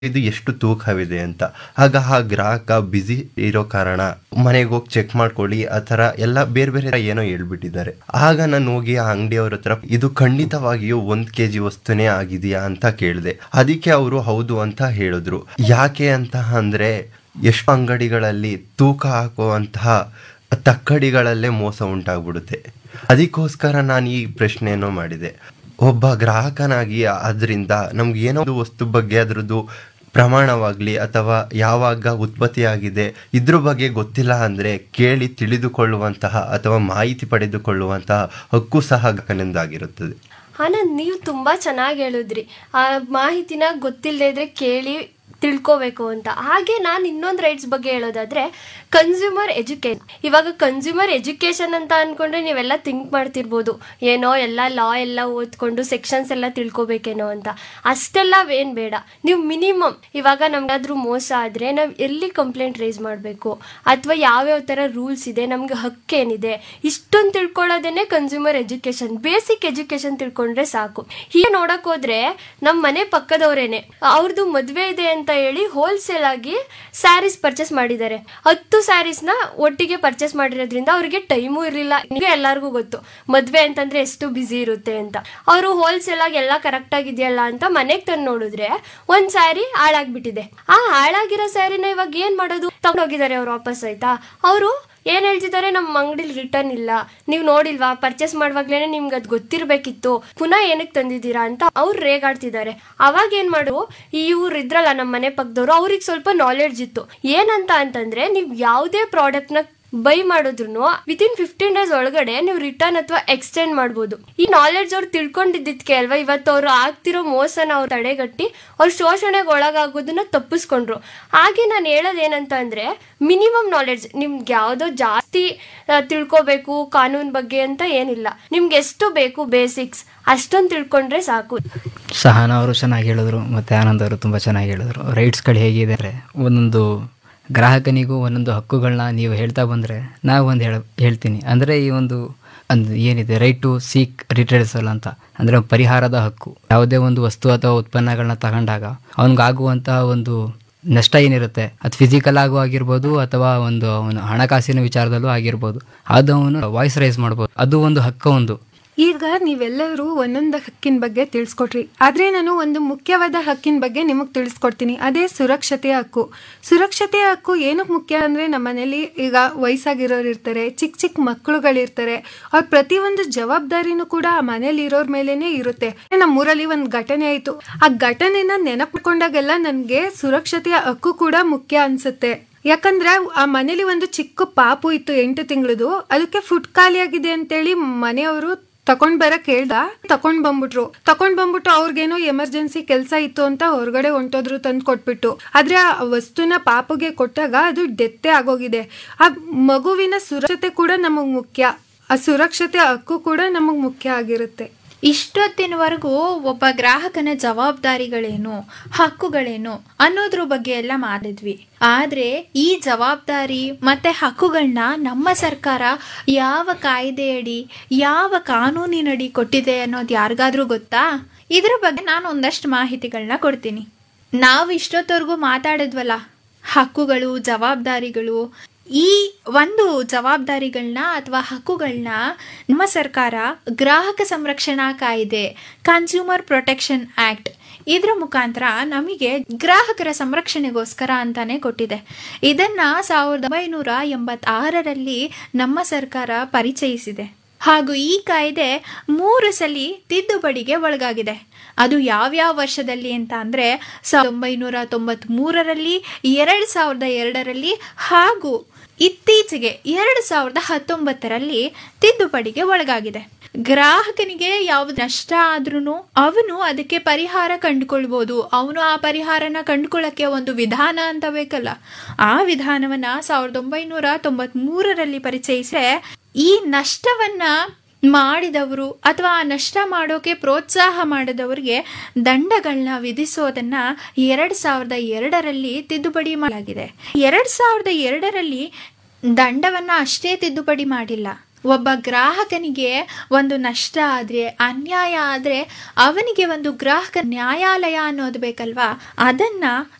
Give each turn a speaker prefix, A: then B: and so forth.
A: ಇದು ಎಷ್ಟು ತೂಕವಿದೆ ಅಂತ ಆಗ ಆ ಗ್ರಾಹಕ ಬ್ಯುಸಿ ಇರೋ ಕಾರಣ ಮನೆಗೆ ಹೋಗಿ ಚೆಕ್ ಮಾಡ್ಕೊಳ್ಳಿ ಆ ಥರ ಎಲ್ಲ ಬೇರೆ ಬೇರೆ ಏನೋ ಹೇಳ್ಬಿಟ್ಟಿದ್ದಾರೆ ಆಗ ನಾನು ಹೋಗಿ ಆ ಅಂಗಡಿಯವ್ರ ಹತ್ರ ಇದು ಖಂಡಿತವಾಗಿಯೂ ಒಂದ್ ಕೆ ಜಿ ವಸ್ತುನೇ ಆಗಿದೆಯಾ ಅಂತ ಕೇಳಿದೆ ಅದಕ್ಕೆ ಅವರು ಹೌದು ಅಂತ ಹೇಳಿದ್ರು ಯಾಕೆ ಅಂತ ಅಂದ್ರೆ ಎಷ್ಟು ಅಂಗಡಿಗಳಲ್ಲಿ ತೂಕ ಹಾಕುವಂತಹ ತಕ್ಕಡಿಗಳಲ್ಲೇ ಮೋಸ ಉಂಟಾಗ್ಬಿಡುತ್ತೆ ಅದಕ್ಕೋಸ್ಕರ ನಾನು ಈ ಪ್ರಶ್ನೆಯನ್ನು ಮಾಡಿದೆ ಒಬ್ಬ ಗ್ರಾಹಕನಾಗಿ ಅದರಿಂದ ನಮ್ಗೆ ಏನೋ ಒಂದು ವಸ್ತು ಬಗ್ಗೆ ಅದ್ರದ್ದು ಪ್ರಮಾಣವಾಗ್ಲಿ ಅಥವಾ ಯಾವಾಗ ಉತ್ಪತ್ತಿಯಾಗಿದೆ ಇದ್ರ ಬಗ್ಗೆ ಗೊತ್ತಿಲ್ಲ ಅಂದ್ರೆ ಕೇಳಿ ತಿಳಿದುಕೊಳ್ಳುವಂತಹ ಅಥವಾ ಮಾಹಿತಿ ಪಡೆದುಕೊಳ್ಳುವಂತಹ ಹಕ್ಕು ಸಹ ಗಗನಿಂದಾಗಿರುತ್ತದೆ
B: ಆನಂದ್ ನೀವು ತುಂಬಾ ಚೆನ್ನಾಗಿ ಹೇಳಿದ್ರಿ ಆ ಮಾಹಿತಿನ ಗೊತ್ತಿಲ್ಲದೆ ಇದ್ರೆ ಕೇಳಿ ತಿಳ್ಕೋಬೇಕು ಅಂತ ಹಾಗೆ ನಾನು ಇನ್ನೊಂದು ರೈಟ್ಸ್ ಬಗ್ಗೆ ಹೇಳೋದಾದ್ರೆ ಕನ್ಸ್ಯೂಮರ್ ಎಜುಕೇಶನ್ ಇವಾಗ ಕನ್ಸ್ಯೂಮರ್ ಎಜುಕೇಶನ್ ಅಂತ ಅನ್ಕೊಂಡ್ರೆ ನೀವೆಲ್ಲ ಥಿಂಕ್ ಮಾಡ್ತಿರ್ಬೋದು ಏನೋ ಎಲ್ಲ ಲಾ ಎಲ್ಲ ಓದ್ಕೊಂಡು ಸೆಕ್ಷನ್ಸ್ ಎಲ್ಲ ತಿಳ್ಕೊಬೇಕೇನೋ ಅಂತ ಅಷ್ಟೆಲ್ಲ ಏನ್ ಬೇಡ ನೀವು ಮಿನಿಮಮ್ ಇವಾಗ ನಮ್ಗಾದ್ರೂ ಮೋಸ ಆದ್ರೆ ನಾವು ಎಲ್ಲಿ ಕಂಪ್ಲೇಂಟ್ ರೈಸ್ ಮಾಡಬೇಕು ಅಥವಾ ಯಾವ್ಯಾವ ಥರ ರೂಲ್ಸ್ ಇದೆ ನಮ್ಗೆ ಹಕ್ಕೇನಿದೆ ಇಷ್ಟೊಂದು ತಿಳ್ಕೊಳ್ಳೋದೇನೆ ಕನ್ಸ್ಯೂಮರ್ ಎಜುಕೇಶನ್ ಬೇಸಿಕ್ ಎಜುಕೇಶನ್ ತಿಳ್ಕೊಂಡ್ರೆ ಸಾಕು ಹೀಗೆ ನೋಡಕ್ ಹೋದ್ರೆ ನಮ್ಮ ಮನೆ ಪಕ್ಕದವರೇನೆ ಅವ್ರದ್ದು ಮದ್ವೆ ಇದೆ ಅಂತ ಹೇಳಿ ಹೋಲ್ಸೇಲ್ ಆಗಿ ಸ್ಯಾರೀಸ್ ಪರ್ಚೇಸ್ ಮಾಡಿದ್ದಾರೆ ಹತ್ತು ಸ್ಯಾರೀಸ್ನ ಒಟ್ಟಿಗೆ ಪರ್ಚೇಸ್ ಮಾಡಿರೋದ್ರಿಂದ ಅವ್ರಿಗೆ ಟೈಮು ಇರಲಿಲ್ಲ ನಿಮಗೆ ಎಲ್ಲರಿಗೂ ಗೊತ್ತು ಮದ್ವೆ ಅಂತಂದ್ರೆ ಎಷ್ಟು ಬ್ಯುಸಿ ಇರುತ್ತೆ ಅಂತ ಅವರು ಹೋಲ್ಸೇಲ್ ಆಗಿ ಎಲ್ಲ ಕರೆಕ್ಟ್ ಆಗಿದೆಯಲ್ಲ ಅಂತ ಮನೆಗೆ ತಂದು ನೋಡಿದ್ರೆ ಒಂದ್ ಸ್ಯಾರಿ ಹಾಳಾಗ್ಬಿಟ್ಟಿದೆ ಆ ಹಾಳಾಗಿರೋ ಸ್ಯಾರಿನ ಇವಾಗ ಏನ್ ಮಾಡೋದು ತಗೊಂಡೋಗಿದ್ದಾರೆ ಅವ್ರು ವಾಪಸ್ ಆಯ್ತಾ ಅವರು ಏನ್ ಹೇಳ್ತಿದ್ದಾರೆ ನಮ್ಮ ಅಂಗಡಿಲಿ ರಿಟರ್ನ್ ಇಲ್ಲ ನೀವು ನೋಡಿಲ್ವಾ ಪರ್ಚೇಸ್ ಮಾಡುವಾಗ್ಲೇನೆ ನಿಮ್ಗೆ ಅದು ಗೊತ್ತಿರ್ಬೇಕಿತ್ತು ಪುನಃ ಏನಕ್ಕೆ ತಂದಿದ್ದೀರಾ ಅಂತ ಅವ್ರು ರೇಗಾಡ್ತಿದ್ದಾರೆ ಅವಾಗ ಏನ್ ಮಾಡು ಈ ಇವ್ರು ಇದ್ರಲ್ಲ ನಮ್ಮ ಮನೆ ಪಕ್ಕದವ್ರು ಅವ್ರಿಗೆ ಸ್ವಲ್ಪ ನಾಲೆಡ್ಜ್ ಇತ್ತು ಏನಂತ ಅಂತಂದ್ರೆ ನೀವು ಯಾವುದೇ ಪ್ರಾಡಕ್ಟ್ನ ಬೈ ಮಾಡಿದ್ರು ವಿತಿನ್ ಫಿಫ್ಟೀನ್ ಡೇಸ್ ಒಳಗಡೆ ನೀವು ರಿಟರ್ನ್ ಅಥವಾ ಎಕ್ಸ್ಚೇಂಜ್ ಮಾಡ್ಬೋದು ಈ ನಾಲೆಡ್ಜ್ ಅವ್ರು ತಿಳ್ಕೊಂಡಿದ್ದಕ್ಕೆ ಅಲ್ವಾ ಇವತ್ತು ಅವ್ರು ಆಗ್ತಿರೋ ಮೋಸನ ಅವ್ರು ತಡೆಗಟ್ಟಿ ಅವ್ರು ಶೋಷಣೆಗೆ ಒಳಗಾಗೋದನ್ನ ತಪ್ಪಿಸ್ಕೊಂಡ್ರು ಹಾಗೆ ನಾನು ಹೇಳೋದೇನಂತ ಅಂದ್ರೆ ಮಿನಿಮಮ್ ನಾಲೆಡ್ಜ್ ನಿಮ್ಗೆ ಯಾವುದೋ ಜಾಸ್ತಿ ಆ, ತಿಳ್ಕೊಬೇಕು ಕಾನೂನು ಬಗ್ಗೆ ಅಂತ ಏನಿಲ್ಲ ನಿಮ್ಗೆ ಎಷ್ಟು ಬೇಕು ಬೇಸಿಕ್ಸ್ ಅಷ್ಟೊಂದು ತಿಳ್ಕೊಂಡ್ರೆ ಸಾಕು
C: ಸಹನ ಅವರು ಚೆನ್ನಾಗಿ ಹೇಳಿದ್ರು ಮತ್ತು ಆನಂದ್ ಅವರು ತುಂಬ ಚೆನ್ನಾಗಿ ಹೇಳಿದ್ರು ರೈಟ್ಸ್ಗಳು ಹೇಗಿದೆ ಅಂದರೆ ಒಂದೊಂದು ಗ್ರಾಹಕನಿಗೂ ಒಂದೊಂದು ಹಕ್ಕುಗಳನ್ನ ನೀವು ಹೇಳ್ತಾ ಬಂದರೆ ನಾವು ಒಂದು ಹೇಳ ಹೇಳ್ತೀನಿ ಅಂದರೆ ಈ ಒಂದು ಒಂದು ಏನಿದೆ ರೈಟ್ ಟು ಸೀಕ್ ರಿಟರ್ಸಲ್ ಅಂತ ಅಂದರೆ ಪರಿಹಾರದ ಹಕ್ಕು ಯಾವುದೇ ಒಂದು ವಸ್ತು ಅಥವಾ ಉತ್ಪನ್ನಗಳನ್ನ ತಗೊಂಡಾಗ ಅವನಿಗಾಗುವಂತಹ ಒಂದು ನಷ್ಟ ಏನಿರುತ್ತೆ ಅದು ಫಿಸಿಕಲ್ ಆಗು ಆಗಿರ್ಬೋದು ಅಥವಾ ಒಂದು ಅವನ ಹಣಕಾಸಿನ ವಿಚಾರದಲ್ಲೂ ಆಗಿರ್ಬೋದು ಅದು ಅವನು ವಾಯ್ಸ್ ರೈಸ್ ಮಾಡ್ಬೋದು ಅದು ಒಂದು ಹಕ್ಕು ಒಂದು
D: ಈಗ ನೀವೆಲ್ಲರೂ ಒಂದೊಂದು ಹಕ್ಕಿನ ಬಗ್ಗೆ ತಿಳಿಸ್ಕೊಟ್ರಿ ಆದರೆ ನಾನು ಒಂದು ಮುಖ್ಯವಾದ ಹಕ್ಕಿನ ಬಗ್ಗೆ ನಿಮಗೆ ತಿಳಿಸ್ಕೊಡ್ತೀನಿ ಅದೇ ಸುರಕ್ಷತೆಯ ಹಕ್ಕು ಸುರಕ್ಷತೆಯ ಹಕ್ಕು ಏನಕ್ಕೆ ಮುಖ್ಯ ಅಂದರೆ ನಮ್ಮ ಮನೇಲಿ ಈಗ ವಯಸ್ಸಾಗಿರೋರು ಇರ್ತಾರೆ ಚಿಕ್ಕ ಚಿಕ್ಕ ಮಕ್ಕಳುಗಳಿರ್ತಾರೆ ಅವ್ರ ಪ್ರತಿಯೊಂದು ಜವಾಬ್ದಾರಿನೂ ಕೂಡ ಆ ಮನೇಲಿ ಇರೋರ್ ಮೇಲೇನೆ ಇರುತ್ತೆ ನಮ್ಮೂರಲ್ಲಿ ಒಂದು ಘಟನೆ ಆಯಿತು ಆ ಘಟನೆನ ನೆನಪಿಕೊಂಡಾಗೆಲ್ಲ ನನಗೆ ಸುರಕ್ಷತೆಯ ಹಕ್ಕು ಕೂಡ ಮುಖ್ಯ ಅನ್ಸುತ್ತೆ ಯಾಕಂದ್ರೆ ಆ ಮನೇಲಿ ಒಂದು ಚಿಕ್ಕ ಪಾಪು ಇತ್ತು ಎಂಟು ತಿಂಗಳದು ಅದಕ್ಕೆ ಫುಡ್ ಖಾಲಿಯಾಗಿದೆ ಅಂತೇಳಿ ಮನೆಯವರು ತಕೊಂಡ್ ಬರಕ್ ಹೇಳ್ದ ತಕೊಂಡ್ ಬಂದ್ಬಿಟ್ರು ತಕೊಂಡ್ ಬಂದ್ಬಿಟ್ಟು ಅವ್ರಿಗೇನೋ ಎಮರ್ಜೆನ್ಸಿ ಕೆಲಸ ಇತ್ತು ಅಂತ ಹೊರಗಡೆ ಹೊಂಟೋದ್ರು ತಂದು ಕೊಟ್ಬಿಟ್ಟು ಆದ್ರೆ ಆ ವಸ್ತುನ ಪಾಪುಗೆ ಕೊಟ್ಟಾಗ ಅದು ಡೆತ್ತೆ ಆಗೋಗಿದೆ ಆ ಮಗುವಿನ ಸುರಕ್ಷತೆ ಕೂಡ ನಮಗ್ ಮುಖ್ಯ ಆ ಸುರಕ್ಷತೆ ಹಕ್ಕು ಕೂಡ ನಮಗ್ ಮುಖ್ಯ ಆಗಿರುತ್ತೆ
E: ಇಷ್ಟೊತ್ತಿನವರೆಗೂ ಒಬ್ಬ ಗ್ರಾಹಕನ ಜವಾಬ್ದಾರಿಗಳೇನು ಹಕ್ಕುಗಳೇನು ಅನ್ನೋದ್ರ ಬಗ್ಗೆ ಎಲ್ಲ ಮಾಡಿದ್ವಿ ಆದ್ರೆ ಈ ಜವಾಬ್ದಾರಿ ಮತ್ತೆ ಹಕ್ಕುಗಳನ್ನ ನಮ್ಮ ಸರ್ಕಾರ ಯಾವ ಕಾಯ್ದೆಯಡಿ ಯಾವ ಕಾನೂನಿನಡಿ ಕೊಟ್ಟಿದೆ ಅನ್ನೋದು ಯಾರಿಗಾದ್ರೂ ಗೊತ್ತಾ ಇದ್ರ ಬಗ್ಗೆ ನಾನು ಒಂದಷ್ಟು ಮಾಹಿತಿಗಳನ್ನ ಕೊಡ್ತೀನಿ ನಾವು ಇಷ್ಟೊತ್ತವರೆಗೂ ಮಾತಾಡಿದ್ವಲ್ಲ ಹಕ್ಕುಗಳು ಜವಾಬ್ದಾರಿಗಳು ಈ ಒಂದು ಜವಾಬ್ದಾರಿಗಳನ್ನ ಅಥವಾ ಹಕ್ಕುಗಳನ್ನ ನಮ್ಮ ಸರ್ಕಾರ ಗ್ರಾಹಕ ಸಂರಕ್ಷಣಾ ಕಾಯ್ದೆ ಕನ್ಸ್ಯೂಮರ್ ಪ್ರೊಟೆಕ್ಷನ್ ಆಕ್ಟ್ ಇದರ ಮುಖಾಂತರ ನಮಗೆ ಗ್ರಾಹಕರ ಸಂರಕ್ಷಣೆಗೋಸ್ಕರ ಅಂತಾನೆ ಕೊಟ್ಟಿದೆ ಇದನ್ನ ಸಾವಿರದ ಒಂಬೈನೂರ ಎಂಬತ್ತಾರರಲ್ಲಿ ನಮ್ಮ ಸರ್ಕಾರ ಪರಿಚಯಿಸಿದೆ ಹಾಗೂ ಈ ಕಾಯ್ದೆ ಮೂರು ಸಲ ತಿದ್ದುಪಡಿಗೆ ಒಳಗಾಗಿದೆ ಅದು ಯಾವ್ಯಾವ ವರ್ಷದಲ್ಲಿ ಅಂತ ಅಂದರೆ ಸಾವಿರದ ಒಂಬೈನೂರ ತೊಂಬತ್ತ್ ಮೂರರಲ್ಲಿ ಎರಡು ಸಾವಿರದ ಎರಡರಲ್ಲಿ ಹಾಗೂ ಇತ್ತೀಚೆಗೆ ಎರಡು ಸಾವಿರದ ಹತ್ತೊಂಬತ್ತರಲ್ಲಿ ತಿದ್ದುಪಡಿಗೆ ಒಳಗಾಗಿದೆ ಗ್ರಾಹಕನಿಗೆ ಯಾವ್ದು ನಷ್ಟ ಆದ್ರೂ ಅವನು ಅದಕ್ಕೆ ಪರಿಹಾರ ಕಂಡುಕೊಳ್ಬೋದು ಅವನು ಆ ಪರಿಹಾರನ ಕಂಡುಕೊಳ್ಳಕ್ಕೆ ಒಂದು ವಿಧಾನ ಅಂತ ಬೇಕಲ್ಲ ಆ ವಿಧಾನವನ್ನ ಸಾವಿರದ ಒಂಬೈನೂರ ತೊಂಬತ್ ಮೂರರಲ್ಲಿ ಪರಿಚಯಿಸಿದ್ರೆ ಈ ನಷ್ಟವನ್ನ ಮಾಡಿದವರು ಅಥವಾ ಆ ನಷ್ಟ ಮಾಡೋಕೆ ಪ್ರೋತ್ಸಾಹ ಮಾಡಿದವರಿಗೆ ದಂಡಗಳನ್ನ ವಿಧಿಸೋದನ್ನ ಎರಡ್ ಸಾವಿರದ ಎರಡರಲ್ಲಿ ತಿದ್ದುಪಡಿ ಮಾಡಲಾಗಿದೆ ಎರಡ್ ಸಾವಿರದ ಎರಡರಲ್ಲಿ ದಂಡವನ್ನ ಅಷ್ಟೇ ತಿದ್ದುಪಡಿ ಮಾಡಿಲ್ಲ ಒಬ್ಬ ಗ್ರಾಹಕನಿಗೆ ಒಂದು ನಷ್ಟ ಆದ್ರೆ ಅನ್ಯಾಯ ಆದ್ರೆ ಅವನಿಗೆ ಒಂದು ಗ್ರಾಹಕ ನ್ಯಾಯಾಲಯ ಅನ್ನೋದು ಬೇಕಲ್ವಾ ಅದನ್ನ